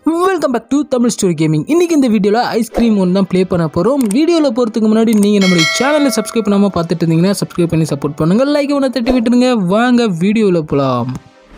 Welcome back to Tamil story gaming இன்றைக்கி இந்த வீடியோவில் ஐஸ்கிரீம் ஒன்று தான் ப்ளே பண்ண போகிறோம் வீடியோவில் போகிறதுக்கு முன்னாடி நீங்கள் நம்மளுடைய சேனலை சப்ஸ்கிரைப் பண்ணாமல் பார்த்துட்டு இருந்தீங்கன்னா சப்ஸ்கிரைப் பண்ணி சப்போர்ட் பண்ணுங்கள் லைக் ஒன்று தட்டி விட்டுருங்க வாங்க வீடியோவில் போகலாம்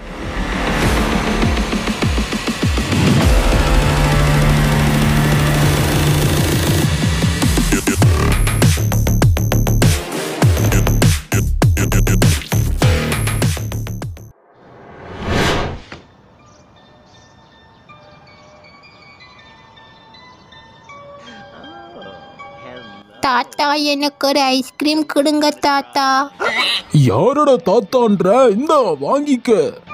தாத்தா எனக்கு ஒரு ஐஸ்கிரீம் கொடுங்க தாத்தா யாரோட தாத்தான்ற இந்த வாங்கிக்க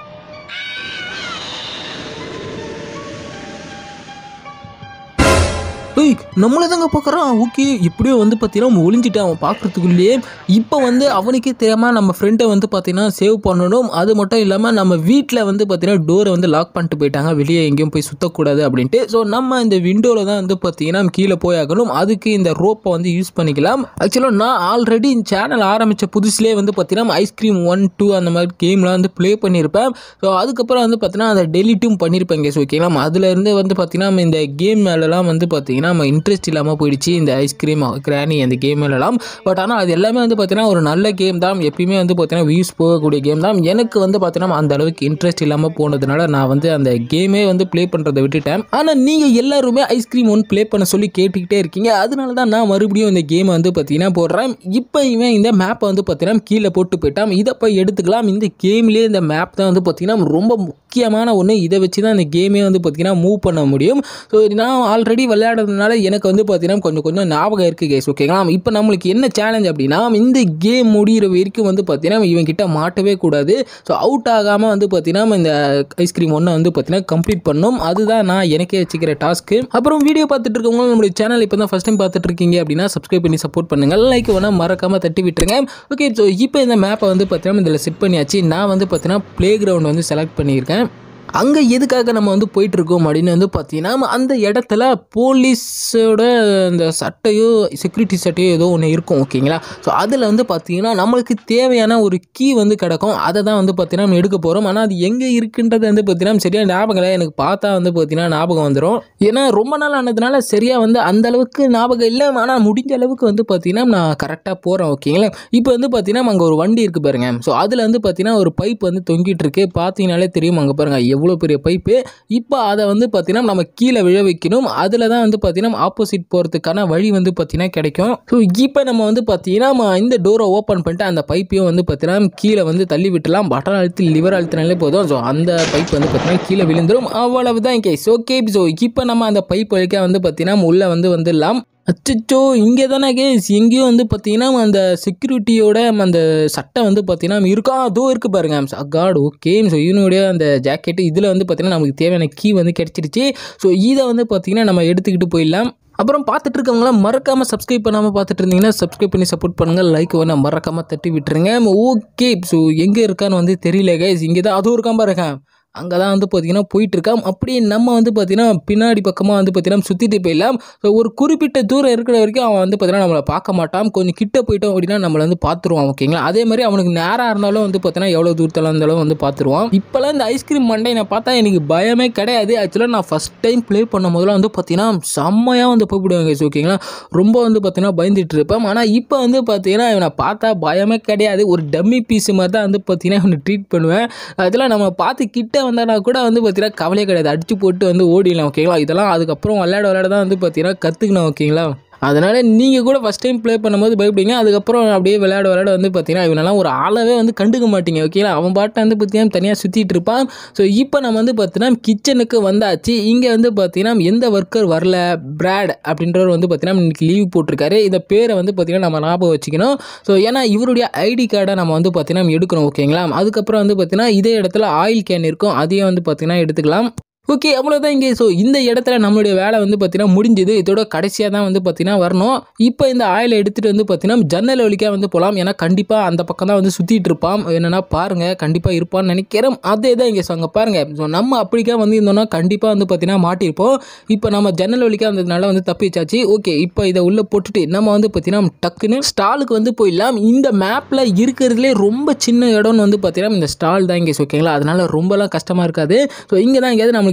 ஏய் நம்மளை தாங்க பார்க்குறான் ஓகே இப்படியே வந்து பார்த்தீங்கன்னா ஒளிஞ்சிட்டு அவன் பார்க்குறதுக்குள்ளேயே இப்போ வந்து அவனுக்கே தெரியாமல் நம்ம ஃப்ரெண்டை வந்து பார்த்தீங்கன்னா சேவ் பண்ணணும் அது மட்டும் இல்லாமல் நம்ம வீட்டில் வந்து பார்த்தீங்கன்னா டோரை வந்து லாக் பண்ணிட்டு போயிட்டாங்க வெளியே எங்கேயும் போய் சுற்றக்கூடாது அப்படின்ட்டு ஸோ நம்ம இந்த விண்டோவில் தான் வந்து பார்த்தீங்கன்னா கீழே போய் ஆகணும் அதுக்கு இந்த ரோப்பை வந்து யூஸ் பண்ணிக்கலாம் ஆக்சுவலாக நான் ஆல்ரெடி இந்த சேனல் ஆரம்பித்த புதுசுலேயே வந்து பார்த்தீங்கன்னா ஐஸ்கிரீம் ஒன் டூ அந்த மாதிரி கேம்லாம் வந்து ப்ளே பண்ணியிருப்பேன் ஸோ அதுக்கப்புறம் வந்து பார்த்தீங்கன்னா அதை டெலிட்டும் பண்ணியிருப்பேன் கேஸ் ஓகேங்களா அதுலேருந்து வந்து பார்த்தீங்கன்னா இந்த கேம் மேலெலாம் வந்து பார்த்தீங்கன்னா நம்ம இன்ட்ரெஸ்ட் இல்லாமல் போயிடுச்சு இந்த ஐஸ்கிரீம் கிராணி அந்த கேம் மேலெலாம் பட் ஆனால் அது எல்லாமே வந்து பார்த்தீங்கன்னா ஒரு நல்ல கேம் தான் எப்பயுமே வந்து பார்த்தீங்கன்னா வியூஸ் போகக்கூடிய கேம் தான் எனக்கு வந்து பார்த்தீங்கன்னா அந்த அளவுக்கு இன்ட்ரெஸ்ட் இல்லாமல் போனதுனால நான் வந்து அந்த கேமே வந்து ப்ளே பண்ணுறதை விட்டுட்டேன் ஆனால் நீங்கள் எல்லாருமே ஐஸ்கிரீம் ஒன் ப்ளே பண்ண சொல்லி கேட்டுக்கிட்டே இருக்கீங்க அதனால தான் நான் மறுபடியும் இந்த கேமை வந்து பார்த்தீங்கன்னா போடுறேன் இப்போ இவன் இந்த மேப்பை வந்து பார்த்தீங்கன்னா கீழே போட்டு போயிட்டான் இதை போய் எடுத்துக்கலாம் இந்த கேம்லேயே இந்த மேப் தான் வந்து பார்த்தீங்கன்னா ரொம்ப முக்கியமான ஒன்று இதை வச்சு தான் இந்த கேமே வந்து பார்த்தீங்கன்னா மூவ் பண்ண முடியும் ஸோ நான் ஆல்ரெடி விளையாடுறதுனால எனக்கு வந்து பார்த்தீங்கன்னா கொஞ்சம் கொஞ்சம் ஞாபகம் இருக்குது கேஸ் ஓகேங்களா இப்போ நம்மளுக்கு என்ன சேலஞ்ச் அப்படின்னா இந்த கேம் முடிகிற வரைக்கும் வந்து பார்த்தீங்கன்னா இவன் கிட்ட மாட்டவே கூடாது ஸோ அவுட் ஆகாமல் வந்து பார்த்தீங்கன்னா இந்த ஐஸ்கிரீம் ஒன்றை வந்து பார்த்தீங்கன்னா கம்ப்ளீட் பண்ணும் அதுதான் நான் எனக்கே வச்சுக்கிற டாஸ்க்கு அப்புறம் வீடியோ பார்த்துட்டு இருக்கவங்க நம்மளுடைய சேனல் இப்போ தான் ஃபஸ்ட் டைம் பார்த்துட்டு இருக்கீங்க அப்படின்னா சப்ஸ்கிரைப் பண்ணி சப்போர்ட் பண்ணுங்கள் லைக் வேணால் மறக்காமல் தட்டி விட்டுருங்க ஓகே ஸோ இப்போ இந்த மேப்பை வந்து பார்த்தீங்கன்னா இதில் செட் பண்ணியாச்சு நான் வந்து பார்த்தீங்கன்னா ப்ளே கிரவுண்ட் வந்து செலக்ட் பண்ணியிருக்கேன் அங்கே எதுக்காக நம்ம வந்து போயிட்டுருக்கோம் அப்படின்னு வந்து பார்த்தீங்கன்னா அந்த இடத்துல போலீஸோட அந்த சட்டையோ செக்யூரிட்டி சட்டையோ ஏதோ ஒன்று இருக்கும் ஓகேங்களா ஸோ அதில் வந்து பார்த்தீங்கன்னா நம்மளுக்கு தேவையான ஒரு கீ வந்து கிடக்கும் அதை தான் வந்து பார்த்தீங்கன்னா நம்ம எடுக்க போகிறோம் ஆனால் அது எங்கே இருக்குன்றது வந்து பார்த்தீங்கன்னா சரியாக ஞாபகம் இல்லை எனக்கு பார்த்தா வந்து பார்த்தீங்கன்னா ஞாபகம் வந்துடும் ஏன்னா ரொம்ப நாள் ஆனதுனால சரியாக வந்து அந்த அளவுக்கு ஞாபகம் இல்லை ஆனால் முடிஞ்ச அளவுக்கு வந்து பார்த்தீங்கன்னா நான் கரெக்டாக போகிறேன் ஓகேங்களா இப்போ வந்து பார்த்தீங்கன்னா அங்கே ஒரு வண்டி இருக்குது பாருங்க ஸோ அதில் வந்து பார்த்தீங்கன்னா ஒரு பைப் வந்து தொங்கிட்டு இருக்கு பார்த்தீங்கனாலே தெரியும் அங்கே பாருங்கள் எவ்வளோ பெரிய பைப்பு இப்போ அதை வந்து பார்த்தீங்கன்னா நம்ம கீழே விழ வைக்கணும் அதில் தான் வந்து பார்த்தீங்கன்னா ஆப்போசிட் போகிறதுக்கான வழி வந்து பார்த்தீங்கன்னா கிடைக்கும் ஸோ இப்போ நம்ம வந்து பார்த்தீங்கன்னா நம்ம இந்த டோரை ஓப்பன் பண்ணிட்டு அந்த பைப்பையும் வந்து பார்த்தீங்கன்னா கீழே வந்து தள்ளி விட்டுலாம் பட்டன் அழுத்தி லிவர் அழுத்தினாலே போதும் ஸோ அந்த பைப் வந்து பார்த்தீங்கன்னா கீழே விழுந்துடும் அவ்வளவு தான் கேஸ் ஓகே ஸோ இப்போ நம்ம அந்த பைப் வழிக்க வந்து பார்த்தீங்கன்னா உள்ளே வந்து வந்துடலாம் அச்சோ இங்கே தானே கேஸ் எங்கேயும் வந்து பார்த்தீங்கன்னா அந்த செக்யூரிட்டியோட அந்த சட்டை வந்து பார்த்தீங்கன்னா இருக்கா அதோ இருக்குது பாருங்க காட் ஓகே ஸோ இவனுடைய அந்த ஜாக்கெட்டு இதில் வந்து பார்த்தீங்கன்னா நமக்கு தேவையான கீ வந்து கிடச்சிருச்சு ஸோ இதை வந்து பார்த்தீங்கன்னா நம்ம எடுத்துக்கிட்டு போயிடலாம் அப்புறம் பார்த்துட்டு இருக்கவங்களாம் மறக்காமல் சப்ஸ்கிரைப் பண்ணாமல் பார்த்துட்டு இருந்தீங்கன்னா சப்ஸ்கிரைப் பண்ணி சப்போர்ட் பண்ணுங்கள் லைக் வேணா மறக்காமல் தட்டி விட்டுருங்க ஓகே ஸோ எங்கே இருக்கான்னு வந்து தெரியல கைஸ் இங்கே தான் அதுவும் இருக்கான் பாருங்க அங்கே தான் வந்து பார்த்திங்கன்னா போயிட்டுருக்கான் அப்படியே நம்ம வந்து பார்த்திங்கன்னா பின்னாடி பக்கமாக வந்து பார்த்திங்கன்னா சுற்றிட்டு போயிடலாம் ஸோ ஒரு குறிப்பிட்ட தூரம் இருக்கிற வரைக்கும் அவன் வந்து பார்த்திங்கன்னா நம்மளை பார்க்க மாட்டான் கொஞ்சம் கிட்ட போயிட்டோம் அப்படின்னா நம்மளை வந்து பார்த்துருவான் ஓகேங்களா அதே மாதிரி அவனுக்கு நேராக இருந்தாலும் வந்து பார்த்தீங்கன்னா எவ்வளோ தூரத்தில் இருந்தாலும் வந்து பார்த்துருவான் இப்போலாம் இந்த ஐஸ்கிரீம் மண்டை நான் பார்த்தா எனக்கு பயமே கிடையாது ஆக்சுவலாக நான் ஃபஸ்ட் டைம் ப்ளே பண்ணும் போதெல்லாம் வந்து பார்த்தீங்கன்னா செம்மையாக வந்து போய்விடுவாங்க ஓகேங்களா ரொம்ப வந்து பார்த்தீங்கன்னா பயந்துட்டு இருப்பேன் ஆனால் இப்போ வந்து பார்த்தீங்கன்னா இவனை பார்த்தா பயமே கிடையாது ஒரு டம்மி பீஸ் மாதிரி தான் வந்து பார்த்தீங்கன்னா இவனை ட்ரீட் பண்ணுவேன் அதெல்லாம் நம்ம பார்த்து கிட்ட வந்தானா கூட வந்து பார்த்தீங்கன்னா கவலையே கிடையாது அடிச்சு போட்டு வந்து ஓடிடலாம் ஓகேங்களா இதெல்லாம் அதுக்கப்புறம் விளையாட விளையாட தான் வந்து பார்த்தீங்கன்னா கற்றுக்கணும் ஓகேங்களா அதனால் நீங்கள் கூட ஃபஸ்ட் டைம் ப்ளே பண்ணும்போது பயப்படுங்க அதுக்கப்புறம் அப்படியே விளையாட விளையாட வந்து பார்த்தீங்கன்னா இவனெல்லாம் ஒரு ஆளவே வந்து கண்டுக்க மாட்டீங்க ஓகேங்களா அவன் பாட்டை வந்து பார்த்தீங்கன்னா தனியாக சுற்றிட்டு இருப்பான் ஸோ இப்போ நம்ம வந்து பார்த்தீங்கன்னா கிச்சனுக்கு வந்தாச்சு இங்கே வந்து பார்த்தீங்கன்னா எந்த ஒர்க்கர் வரல பிராட் அப்படின்றவர் வந்து பார்த்தீங்கன்னா இன்னைக்கு லீவ் போட்டிருக்காரு இந்த பேரை வந்து பார்த்தீங்கன்னா நம்ம ஞாபகம் வச்சுக்கணும் ஸோ ஏன்னா இவருடைய ஐடி கார்டை நம்ம வந்து பார்த்தீங்கன்னா எடுக்கணும் ஓகேங்களா அதுக்கப்புறம் வந்து பார்த்தீங்கன்னா இதே இடத்துல ஆயில் கேன் இருக்கும் அதையும் வந்து பார்த்தீங்கன்னா எடுத்துக்கலாம் ஓகே அவ்வளோதான் இங்கே ஸோ இந்த இடத்துல நம்மளுடைய வேலை வந்து பார்த்தீங்கன்னா முடிஞ்சுது இதோட கடைசியாக தான் வந்து பார்த்தீங்கன்னா வரணும் இப்போ இந்த ஆயிலை எடுத்துகிட்டு வந்து பார்த்தீங்கன்னா ஜன்னல் வழிக்காக வந்து போகலாம் ஏன்னா கண்டிப்பாக அந்த பக்கம் தான் வந்து சுற்றிட்டு இருப்பான் என்னென்னா பாருங்கள் கண்டிப்பாக இருப்பான்னு நினைக்கிறேன் அதே தான் இங்கே ஸோ அங்கே பாருங்கள் ஸோ நம்ம அப்படிக்கா வந்து இருந்தோம்னா கண்டிப்பாக வந்து பார்த்தீங்கன்னா மாட்டியிருப்போம் இப்போ நம்ம ஜன்னல் வழிக்காக வந்ததுனால வந்து தப்பிச்சாச்சு ஓகே இப்போ இதை உள்ளே போட்டுட்டு நம்ம வந்து பார்த்தீங்கன்னா டக்குன்னு ஸ்டாலுக்கு வந்து போயிடலாம் இந்த மேப்பில் இருக்கிறதுலே ரொம்ப சின்ன இடம்னு வந்து பார்த்தீங்கன்னா இந்த ஸ்டால் தான் இங்கே ஓகேங்களா அதனால ரொம்பலாம் கஷ்டமாக இருக்காது ஸோ இங்கே தான் எங்கேயாவது நம்மளுக்கு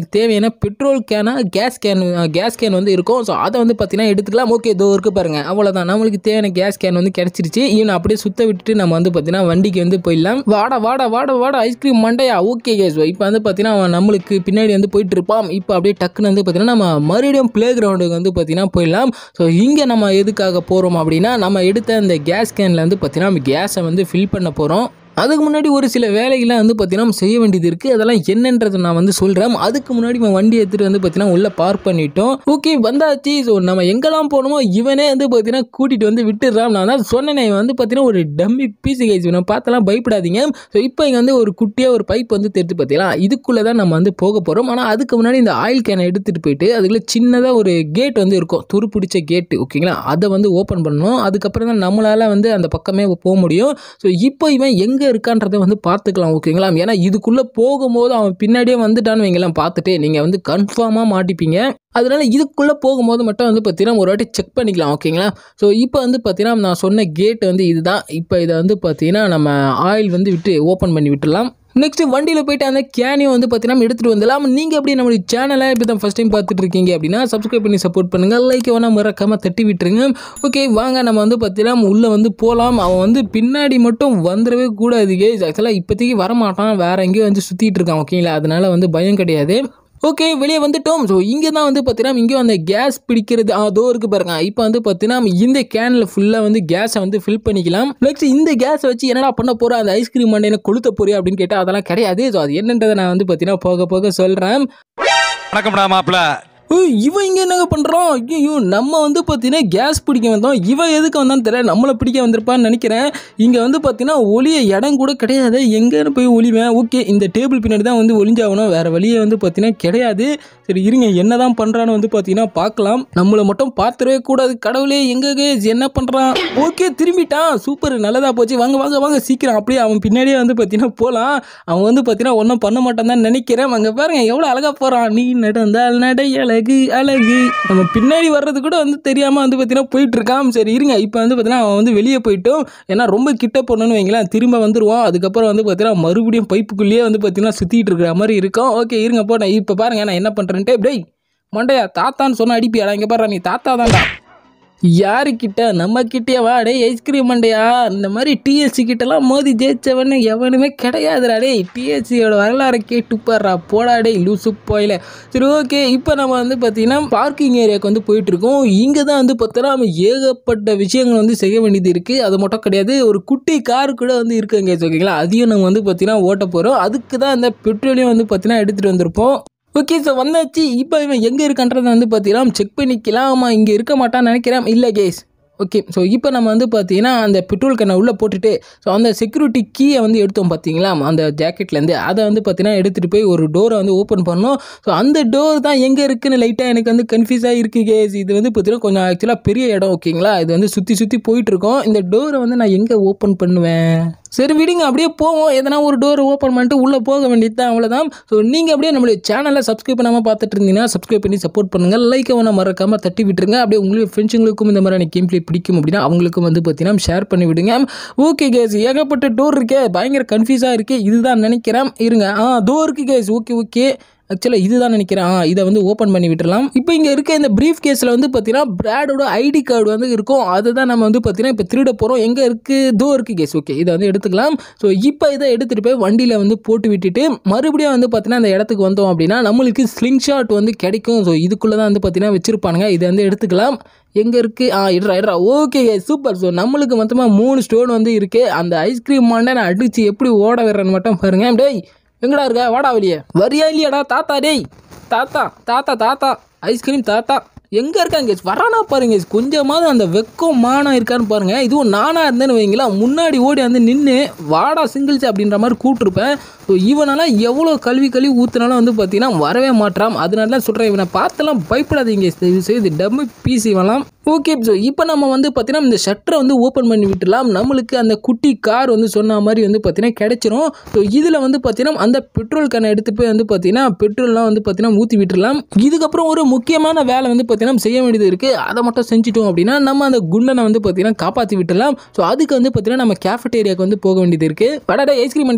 நம்மளுக்கு தேவையான பெட்ரோல் கேனா கேஸ் கேன் கேஸ் கேன் வந்து இருக்கும் ஸோ அதை வந்து பார்த்தீங்கன்னா எடுத்துக்கலாம் ஓகே இதோ இருக்கு பாருங்க அவ்வளோதான் நம்மளுக்கு தேவையான கேஸ் கேன் வந்து கிடச்சிருச்சு இவனை அப்படியே சுத்த விட்டுட்டு நம்ம வந்து பார்த்தீங்கன்னா வண்டிக்கு வந்து போயிடலாம் வாடா வாடா வாடா வாடா ஐஸ்கிரீம் மண்டையா ஓகே கேஸ் இப்போ வந்து பார்த்தீங்கன்னா அவன் நம்மளுக்கு பின்னாடி வந்து போயிட்டு இருப்பான் இப்போ அப்படியே டக்குன்னு வந்து பார்த்தீங்கன்னா நம்ம மறுபடியும் ப்ளே கிரவுண்டுக்கு வந்து பார்த்தீங்கன்னா போயிடலாம் ஸோ இங்கே நம்ம எதுக்காக போகிறோம் அப்படின்னா நம்ம எடுத்த அந்த கேஸ் கேனில் வந்து பார்த்தீங்கன்னா நம்ம கேஸை வந்து ஃபில் பண்ண போகிறோம் அதுக்கு முன்னாடி ஒரு சில வேலைகள்லாம் வந்து பார்த்தீங்கன்னா செய்ய வேண்டியது இருக்குது அதெல்லாம் என்னன்றதை நான் வந்து சொல்கிறேன் அதுக்கு முன்னாடி நம்ம வண்டி எடுத்துகிட்டு வந்து பார்த்தீங்கன்னா உள்ளே பார்க் பண்ணிட்டோம் ஓகே வந்தாச்சு ஸோ நம்ம எங்கெல்லாம் போகணுமோ இவனே வந்து பார்த்தீங்கன்னா கூட்டிகிட்டு வந்து விட்டுடுறான் நான் தான் சொன்னேனே இவன் வந்து பார்த்தீங்கன்னா ஒரு டம்மி பீஸ் கைஸ் இவனை பார்த்தெல்லாம் பயப்படாதீங்க ஸோ இப்போ இங்கே வந்து ஒரு குட்டியாக ஒரு பைப் வந்து தெரிஞ்சு பார்த்தீங்களா இதுக்குள்ளே தான் நம்ம வந்து போக போகிறோம் ஆனால் அதுக்கு முன்னாடி இந்த ஆயில் கேனை எடுத்துகிட்டு போயிட்டு அதுக்குள்ள சின்னதாக ஒரு கேட் வந்து இருக்கும் துரு பிடிச்ச கேட்டு ஓகேங்களா அதை வந்து ஓப்பன் பண்ணணும் அதுக்கப்புறம் தான் நம்மளால் வந்து அந்த பக்கமே போக முடியும் ஸோ இப்போ இவன் எங்கே இருக்கான்றதை வந்து பார்த்துக்கலாம் ஓகேங்களா ஏன்னா இதுக்குள்ளே போகும்போது அவன் பின்னாடியே வந்துட்டான்னு வைங்களேன் பார்த்துட்டு நீங்கள் வந்து கன்ஃபார்மாக மாட்டிப்பீங்க அதனால இதுக்குள்ளே போகும்போது மட்டும் வந்து பார்த்தீங்கன்னா ஒரு வாட்டி செக் பண்ணிக்கலாம் ஓகேங்களா ஸோ இப்போ வந்து பார்த்தீங்கன்னா நான் சொன்ன கேட் வந்து இதுதான் இப்போ இதை வந்து பார்த்தீங்கன்னா நம்ம ஆயில் வந்து விட்டு ஓப்பன் பண்ணி விட்டுடலாம் நெக்ஸ்ட் வண்டியில் போயிட்டு அந்த கேனையும் வந்து பார்த்தீங்கன்னா எடுத்துகிட்டு வந்துடலாம் நீங்கள் அப்படியே நம்மளுடைய சேனலை இப்போ தான் ஃபஸ்ட் டைம் பார்த்துட்டு இருக்கீங்க அப்படின்னா சப்ஸ்கிரைப் பண்ணி சப்போர்ட் பண்ணுங்கள் லைக் வேணா மறக்காமல் தட்டி விட்டுருங்க ஓகே வாங்க நம்ம வந்து பார்த்தீங்கன்னா உள்ளே வந்து போகலாம் அவன் வந்து பின்னாடி மட்டும் வந்துடவே கூடாது கேஸ் ஆக்சுவலாக இப்போதைக்கு வரமாட்டான் வேற எங்கேயோ வந்து சுற்றிட்டு இருக்கான் ஓகேங்களா அதனால வந்து பயம் கிடையாது ஓகே வெளியே வந்துட்டோம் ஸோ இங்கே தான் வந்து பார்த்தீங்கன்னா இங்கே அந்த கேஸ் பிடிக்கிறது அதோ இருக்கு பாருங்க இப்போ வந்து பார்த்தீங்கன்னா இந்த கேனில் ஃபுல்லாக வந்து கேஸை வந்து ஃபில் பண்ணிக்கலாம் நெக்ஸ்ட் இந்த கேஸை வச்சு என்னடா பண்ண போகிற அந்த ஐஸ்கிரீம் மண்டையில கொளுத்த போறியா அப்படின்னு கேட்டால் அதெல்லாம் கிடையாது ஸோ அது என்னன்றதை நான் வந்து பார்த்தீங்கன்னா போக போக சொல்கிறேன் வணக்கம்டா மாப்பிள்ள ஏய், இவன் இங்கே என்னங்க பண்ணுறான் ஐயோ நம்ம வந்து பார்த்தீங்கன்னா கேஸ் பிடிக்க வந்தோம் இவன் எதுக்கு வந்தான்னு தெரியல நம்மளை பிடிக்க வந்திருப்பான்னு நினைக்கிறேன் இங்கே வந்து பார்த்தீங்கன்னா ஒளிய இடம் கூட கிடையாது எங்கேன்னு போய் ஒளிவேன் ஓகே இந்த டேபிள் பின்னாடி தான் வந்து ஒளிஞ்சாகணும் வேறு வழியே வந்து பார்த்தீங்கன்னா கிடையாது சரி இருங்க என்னதான் பண்றான்னு வந்து பார்த்தீங்கன்னா பார்க்கலாம் நம்மளை மட்டும் பார்த்துடவே கூடாது கடவுளே எங்க கேஸ் என்ன பண்ணுறான் ஓகே திரும்பிட்டான் சூப்பர் நல்லதா போச்சு வாங்க வாங்க வாங்க சீக்கிரம் அப்படியே அவன் பின்னாடியே வந்து பார்த்தீங்கன்னா போகலாம் அவன் வந்து பார்த்தீங்கன்னா ஒன்றும் பண்ண மாட்டான் தான் நினைக்கிறேன் அங்கே பாருங்க எவ்வளோ அழகா போகிறான் நீ நடந்தால் நடை அழகு அழகு நம்ம பின்னாடி வர்றது கூட வந்து தெரியாமல் வந்து பார்த்தீங்கன்னா போயிட்டு இருக்கான் சரி இருங்க இப்போ வந்து பார்த்தீங்கன்னா அவன் வந்து வெளியே போயிட்டோம் ஏன்னா ரொம்ப கிட்ட போனோன்னு வைங்களேன் திரும்ப வந்துருவான் அதுக்கப்புறம் வந்து பார்த்தீங்கன்னா மறுபடியும் பைப்புக்குள்ளேயே வந்து பார்த்தீங்கன்னா சுற்றிட்டு இருக்கிற மாதிரி இருக்கும் ஓகே இருங்க போட்டேன் இப்போ பாருங்க நான் என்ன பண்ணுறேன்ட்டு டேய் மண்டையா தாத்தான்னு சொன்ன அடிப்பியாடா இங்கே பாரு நீ தாத்தா தான்டா யாருக்கிட்ட நம்ம கிட்டே வா டேய் ஐஸ்கிரீம் மண்டையா இந்த மாதிரி டிஎஸ்சி கிட்டலாம் மோதி ஜெயிச்சவனு எவனுமே கிடையாதுடா டேய் டிஎஸ்சியோட வரலாறை கேட்டு பாடுறா போடா டேய் லூசு போயில சரி ஓகே இப்போ நம்ம வந்து பார்த்தீங்கன்னா பார்க்கிங் ஏரியாவுக்கு வந்து போயிட்டு இருக்கோம் இங்கே தான் வந்து பார்த்தோன்னா நம்ம ஏகப்பட்ட விஷயங்கள் வந்து செய்ய வேண்டியது இருக்குது அது மட்டும் கிடையாது ஒரு குட்டி கார் கூட வந்து இருக்குங்க ஓகேங்களா அதையும் நம்ம வந்து பார்த்தீங்கன்னா ஓட்ட போகிறோம் அதுக்கு தான் இந்த பெட்ரோலையும் வந்து பார்த்தீங்கன்னா எடுத்துகிட்டு வந்திருப்போம் ஓகே சார் வந்தாச்சு இப்போ இவன் எங்கே இருக்கான்றதை வந்து பார்த்தீங்கன்னா செக் பண்ணிக்கலாம் ஆமாம் இங்கே இருக்க மாட்டான்னு நினைக்கிறேன் இல்லை கேஸ் ஓகே ஸோ இப்போ நம்ம வந்து பார்த்தீங்கன்னா அந்த பெட்ரோல் கண்ணை உள்ளே போட்டுட்டு ஸோ அந்த செக்யூரிட்டி கீயை வந்து எடுத்தோம் பார்த்தீங்களா அந்த ஜாக்கெட்லேருந்து அதை வந்து பார்த்தீங்கன்னா எடுத்துகிட்டு போய் ஒரு டோரை வந்து ஓப்பன் பண்ணோம் ஸோ அந்த டோர் தான் எங்கே இருக்குன்னு லைட்டாக எனக்கு வந்து கன்ஃபியூஸாக இருக்குது கேஸ் இது வந்து பார்த்தீங்கன்னா கொஞ்சம் ஆக்சுவலாக பெரிய இடம் ஓகேங்களா இது வந்து சுற்றி சுற்றி போயிட்டுருக்கோம் இந்த டோரை வந்து நான் எங்கே ஓப்பன் பண்ணுவேன் சரி விடுங்க அப்படியே போவோம் எதனா ஒரு டோர் ஓப்பன் பண்ணிட்டு உள்ளே போக வேண்டியது தான் அவ்வளோதான் ஸோ நீங்கள் அப்படியே நம்மளுடைய சேனலை சப்ஸ்கிரைப் பண்ணாமல் பார்த்துட்டு இருந்தீங்கன்னா சப்ஸ்கிரைப் பண்ணி சப்போர்ட் பண்ணுங்கள் லைக்கை வேணா மறக்காமல் தட்டி விட்டுருங்க அப்படியே உங்களுக்கு ஃப்ரெண்ட்ஸுங்களுக்கும் இந்த மாதிரியான கேம் ப்ளே பிடிக்கும் அப்படின்னா அவங்களுக்கும் வந்து பார்த்தீங்கன்னா ஷேர் பண்ணி விடுங்க ஓகே கேஸ் ஏகப்பட்ட டோர் இருக்கே பயங்கர கன்ஃபியூஸாக இருக்கே இதுதான் நினைக்கிறேன் இருங்க ஆ டோர் இருக்கு கேஸ் ஓகே ஓகே ஆக்சுவலாக இதுதான் நினைக்கிறேன் ஆ, இதை வந்து ஓப்பன் பண்ணி விட்டுறலாம் இப்போ இங்கே இருக்க இந்த ப்ரீஃப் கேஸில் வந்து பார்த்தீங்கன்னா பிராடோட ஐடி கார்டு வந்து இருக்கும் அதை தான் நம்ம வந்து பார்த்தீங்கன்னா இப்போ திருட போகிறோம் எங்கே இருக்குது தோ இருக்குது கேஸ் ஓகே இதை வந்து எடுத்துக்கலாம் ஸோ இப்போ இதை எடுத்துகிட்டு போய் வண்டியில் வந்து போட்டு விட்டுட்டு மறுபடியும் வந்து பார்த்தீங்கன்னா அந்த இடத்துக்கு வந்தோம் அப்படின்னா நம்மளுக்கு ஸ்லிங் ஷாட் வந்து கிடைக்கும் ஸோ இதுக்குள்ளே தான் வந்து பார்த்தீங்கன்னா வச்சுருப்பானுங்க இதை வந்து எடுத்துக்கலாம் எங்கே இருக்குது ஆ இட்ரா இட்ரா ஓகே சூப்பர் ஸோ நம்மளுக்கு மொத்தமாக மூணு ஸ்டோன் வந்து இருக்குது அந்த ஐஸ்கிரீம் மாண்டை நான் அடித்து எப்படி ஓட விடுறேன்னு மட்டும் பாருங்க டேய் எங்கடா இருக்க வாடா வெளியே வரியா இல்லையாடா தாத்தா டேய் தாத்தா தாத்தா தாத்தா ஐஸ்கிரீம் தாத்தா எங்கே இருக்காங்க வரானா பாருங்க கொஞ்சமாவது அந்த வெக்கம் மானம் இருக்கான்னு பாருங்க இதுவும் நானா இருந்தேன்னு வைங்களா முன்னாடி ஓடி வந்து நின்று வாடா சிங்கிள்ஸ் அப்படின்ற மாதிரி கூப்பிட்டுருப்பேன் ஸோ இவனெல்லாம் எவ்வளோ கல்வி கல்வி ஊற்றுனாலும் வந்து பார்த்தீங்கன்னா வரவே மாட்டான் அதனால தான் சொல்கிறேன் இவனை பார்த்தெல்லாம் பயப்படாதீங்க தயவு செய்து டம்மு பீஸ் இவன்லாம் ஓகே ஸோ இப்போ நம்ம வந்து பார்த்தீங்கன்னா இந்த ஷட்டரை வந்து ஓப்பன் பண்ணி விட்டுலாம் நம்மளுக்கு அந்த குட்டி கார் வந்து சொன்ன மாதிரி வந்து பார்த்தீங்கன்னா கிடைச்சிரும் ஸோ இதில் வந்து பார்த்தீங்கன்னா அந்த பெட்ரோல் கேனை எடுத்து போய் வந்து பார்த்தீங்கன்னா பெட்ரோல்லாம் வந்து பார்த்தீங்கன்னா ஊற்றி விட்டுறலாம் இதுக்கப்புறம் ஒரு முக்கியமான வேலை வந்து பார்த்தீங்கன்னா செய்ய வேண்டியது இருக்குது அதை மட்டும் செஞ்சுட்டோம் அப்படின்னா நம்ம அந்த குண்டனை வந்து பார்த்தீங்கன்னா காப்பாற்றி விட்டுறலாம் ஸோ அதுக்கு வந்து பார்த்தீங்கன்னா நம்ம கேஃபட்டேரியாவுக்கு வந்து போக வேண்டியது இருக்குது படாடா ஐஸ்கிரீம் மண்டியா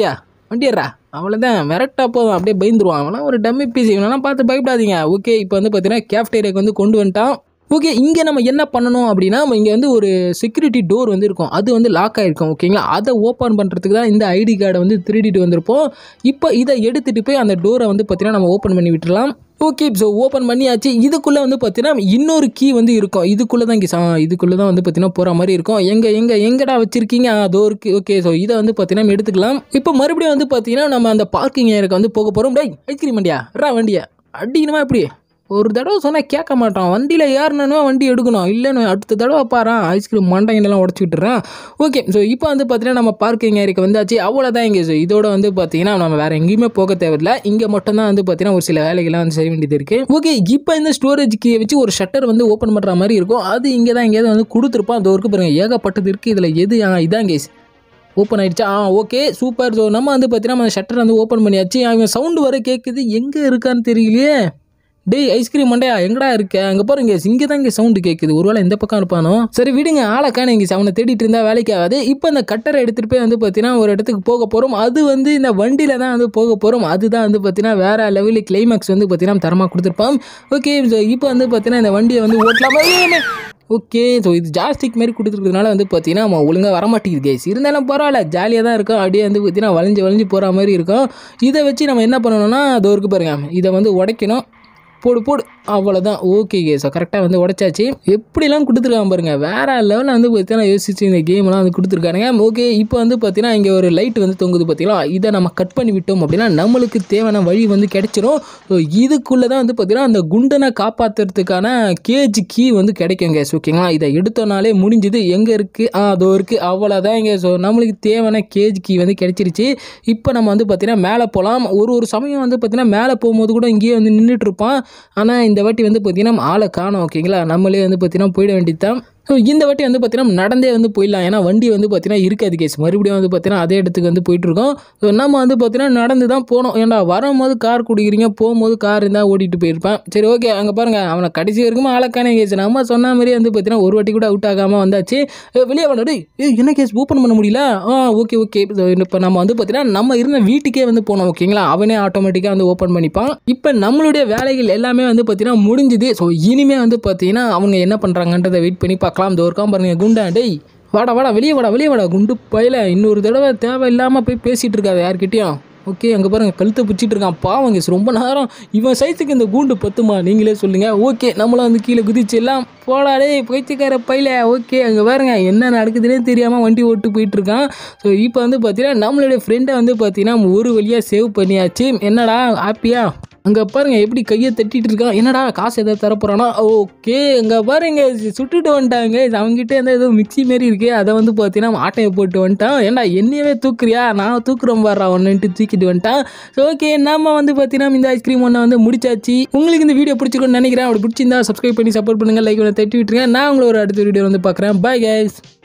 வண்டியரா அவ்வளோதான் மிரட்டா போதும் அப்படியே பயந்துருவான் அவனா ஒரு டம்மி பீஸ் இவனெல்லாம் பார்த்து பயப்படாதீங்க ஓகே இப்போ வந்து பார்த்தீங்கன்னா கேஃப்டேரியாக்கு வந்து கொண்டு வந்துட்டான் ஓகே இங்கே நம்ம என்ன பண்ணணும் அப்படின்னா இங்கே வந்து ஒரு செக்யூரிட்டி டோர் வந்து இருக்கும் அது வந்து லாக் ஆகிருக்கும் ஓகேங்களா அதை ஓப்பன் பண்ணுறதுக்கு தான் இந்த ஐடி கார்டை வந்து திருடிட்டு வந்திருப்போம் இப்போ இதை எடுத்துகிட்டு போய் அந்த டோரை வந்து பார்த்தீங்கன்னா நம்ம ஓப்பன் பண்ணி விட்டுறலாம் ஓகே ஸோ ஓப்பன் பண்ணியாச்சு இதுக்குள்ளே வந்து பார்த்தீங்கன்னா இன்னொரு கீ வந்து இருக்கும் இதுக்குள்ளே தான் இங்கே இதுக்குள்ளே தான் வந்து பார்த்தீங்கன்னா போகிற மாதிரி இருக்கும் எங்கே எங்கே எங்கடா வச்சிருக்கீங்க அதோ இருக்கு ஓகே ஸோ இதை வந்து பார்த்தீங்கன்னா நம்ம எடுத்துக்கலாம் இப்போ மறுபடியும் வந்து பார்த்தீங்கன்னா நம்ம அந்த பார்க்கிங் ஏரியாக்கு வந்து போக போகிறோம் டேய் ஐஸ்கிரீம் வண்டியா ரா வண்டியா அடிக்கணுமா எப்படி ஒரு தடவை சொன்னால் கேட்க மாட்டான் வண்டியில் ஏறணுன்னா வண்டி எடுக்கணும் இல்லைன்னு அடுத்த தடவை பாறான் ஐஸ்கிரீம் மண்டைங்கெல்லாம் உடச்சி விட்டுறான் ஓகே ஸோ இப்போ வந்து பார்த்தீங்கன்னா நம்ம பார்க்கிங் ஏரியாக்கு வந்தாச்சு அவ்வளோதான் இங்கே ஸோ இதோட வந்து பார்த்தீங்கன்னா நம்ம வேறு எங்கேயுமே போக தேவையில்ல இங்கே மட்டும்தான் வந்து பார்த்தீங்கன்னா ஒரு சில வேலைகள்லாம் வந்து செய்ய வேண்டியது இருக்குது ஓகே இப்போ இந்த ஸ்டோரேஜ் கீயை வச்சு ஒரு ஷட்டர் வந்து ஓப்பன் பண்ணுற மாதிரி இருக்கும் அது இங்கே தான் எங்கேயாவது வந்து கொடுத்துருப்பான் அது இருக்கு பாருங்க ஏகப்பட்டது இருக்குது இதில் எது ஆ, இதான் கேஸ் ஓப்பன் ஆயிடுச்சா ஆ ஓகே சூப்பர் ஸோ நம்ம வந்து பார்த்தீங்கன்னா நம்ம ஷட்டர் வந்து ஓப்பன் பண்ணியாச்சு அவன் சவுண்டு வர கேட்குது எங்கே இருக்கான்னு தெரியலையே டேய் ஐஸ்கிரீம் மண்டையா எங்கடா இருக்க அங்கே பாருங்க இங்கே தான் இங்கே சவுண்டு கேட்குது ஒருவேளை இந்த பக்கம் இருப்பானோ சரி விடுங்க ஆளைக்கான இங்கே அவனை தேடிட்டு இருந்தா வேலைக்கு ஆகாது இப்போ இந்த கட்டரை எடுத்துகிட்டு போய் வந்து பார்த்தீங்கன்னா ஒரு இடத்துக்கு போக போகிறோம் அது வந்து இந்த வண்டியில் தான் வந்து போக போகிறோம் அதுதான் வந்து பார்த்தீங்கன்னா வேற லெவலில் கிளைமேக்ஸ் வந்து பார்த்தீங்கன்னா தரமாக கொடுத்துருப்பான் ஓகே இப்போ வந்து பார்த்தீங்கன்னா இந்த வண்டியை வந்து ஓட்டலாமா ஓகே ஸோ இது ஜாஸ்திக் மாதிரி கொடுத்துருக்கிறதுனால வந்து பார்த்தீங்கன்னா நம்ம ஒழுங்காக வரமாட்டேங்குது கேஸ் இருந்தாலும் பரவாயில்ல ஜாலியாக தான் இருக்கும் அப்படியே வந்து பார்த்தீங்கன்னா வளைஞ்சு வளைஞ்சு போகிற மாதிரி இருக்கும் இதை வச்சு நம்ம என்ன பண்ணணும்னா அது இருக்கு பாருங்க இதை வந்து உடைக்கணும் போடு போடு அவ்வளோதான் ஓகே கேஸ் கரெக்டாக வந்து உடைச்சாச்சு எப்படிலாம் கொடுத்துருக்காங்க பாருங்க வேற லெவலில் வந்து பார்த்தீங்கன்னா யோசிச்சு இந்த கேம்லாம் வந்து கொடுத்துருக்கானுங்க ஓகே இப்போ வந்து பார்த்தீங்கன்னா இங்கே ஒரு லைட் வந்து தொங்குது பார்த்தீங்களா இதை நம்ம கட் பண்ணி விட்டோம் அப்படின்னா நம்மளுக்கு தேவையான வழி வந்து கிடைச்சிரும் ஸோ இதுக்குள்ளே தான் வந்து பார்த்தீங்கன்னா அந்த குண்டனை காப்பாற்றுறதுக்கான கேஜ் கீ வந்து கிடைக்கும் கேஸ் ஓகேங்களா இதை எடுத்தோனாலே முடிஞ்சுது எங்கே இருக்குது ஆ அதோ இருக்குது அவ்வளோதான் இங்கே ஸோ நம்மளுக்கு தேவையான கேஜ் கீ வந்து கிடைச்சிருச்சு இப்போ நம்ம வந்து பார்த்தீங்கன்னா மேலே போகலாம் ஒரு ஒரு சமயம் வந்து பார்த்தீங்கன்னா மேலே போகும்போது கூட இங்கேயே வந்து நின்றுட்டு இருப்பான் ஆனால் இந்த வாட்டி வந்து பார்த்தீங்கன்னா ஆளை காணும் ஓகேங்களா நம்மளே வந்து பார்த்தீங்கன்னா போயிட வேண்டியது தான் ஸோ இந்த வாட்டி வந்து பார்த்தீங்கன்னா நடந்தே வந்து போயிடலாம் ஏன்னா வண்டி வந்து பார்த்தீங்கன்னா இருக்காது கேஸ் மறுபடியும் வந்து பார்த்தீங்கன்னா அதே இடத்துக்கு வந்து போயிட்டுருக்கோம் ஸோ நம்ம வந்து பார்த்தீங்கன்னா நடந்து தான் போனோம் ஏன்டா வரும்போது கார் குடிக்கிறீங்க போகும்போது கார் இருந்தால் ஓட்டிகிட்டு போயிருப்பேன் சரி ஓகே அங்கே பாருங்கள் அவனை கடைசி வரைக்கும் ஆளக்கானே கேஸ் நம்ம சொன்ன மாதிரி வந்து பார்த்தீங்கன்னா ஒரு வாட்டி கூட அவுட் ஆகாமல் வந்தாச்சு ஏ, வெளியே வேணா டேய் ஏய், என்ன கேஸ் ஓப்பன் பண்ண முடியல ஆ ஓகே ஓகே இப்போ நம்ம வந்து பார்த்தீங்கன்னா நம்ம இருந்த வீட்டுக்கே வந்து போனோம் ஓகேங்களா அவனே ஆட்டோமேட்டிக்காக வந்து ஓப்பன் பண்ணிப்பான் இப்போ நம்மளுடைய வேலைகள் எல்லாமே வந்து பார்த்தீங்கன்னா முடிஞ்சுது ஸோ இனிமே வந்து பார்த்தீங்கன்னா அவங்க என்ன பண்ணுறாங்கன்றதை வெயிட் பண்ணி பார்க்கலாம் இந்த ஒருக்காம் பாருங்க குண்டா டேய் வாடா வாடா வெளியே வாடா வெளியே வாடா குண்டு பையில இன்னொரு தடவை தேவையில்லாமல் போய் பேசிகிட்டு இருக்காது யார்கிட்டயும் ஓகே அங்கே பாருங்க கழுத்தை பிடிச்சிட்டு இருக்கான் பாவம் guys. ரொம்ப நேரம் இவன் சைஸுக்கு இந்த கூண்டு பத்துமா நீங்களே சொல்லுங்கள் ஓகே நம்மளும் வந்து கீழே குதிச்சிடலாம் போடா டேய் பைத்தியக்கார பையில ஓகே அங்கே பாருங்க என்ன நடக்குதுன்னே தெரியாமல் வண்டி ஓட்டு போயிட்டு இருக்கான் ஸோ இப்போ வந்து பார்த்தீங்கன்னா நம்மளுடைய ஃப்ரெண்டை வந்து பார்த்தீங்கன்னா ஒரு வழியாக சேவ் பண்ணியாச்சு என்னடா ஹாப்பியா அங்கே பாருங்க எப்படி கையை தட்டிட்டு இருக்கான் என்னடா காசு எதாவது தரப்போறானா ஓகே அங்கே பாருங்க சுட்டுட்டு வந்துட்டாங்க அவங்ககிட்ட எந்த ஏதோ மிக்ஸி மாரி இருக்கு அதை வந்து பார்த்தீங்கன்னா ஆட்டையை போட்டு வந்துட்டான் ஏன்டா என்னையவே தூக்குறியா நான் தூக்குறோம் பாடுறா ஒன்றுன்ட்டு தூக்கிட்டு வந்துட்டான் ஸோ ஓகே நம்ம வந்து பார்த்தீங்கன்னா இந்த ஐஸ்கிரீம் ஒன்று வந்து முடிச்சாச்சு உங்களுக்கு இந்த வீடியோ பிடிச்சிருக்குன்னு நினைக்கிறேன் அப்படி பிடிச்சிருந்தா சப்ஸ்கிரைப் பண்ணி சப்போர்ட் பண்ணுங்க லைக் ஒன்று தட்டி விட்டுருங்க நான் உங்களை ஒரு அடுத்த வீடியோ வந்து பார்க்குறேன் பை கைஸ்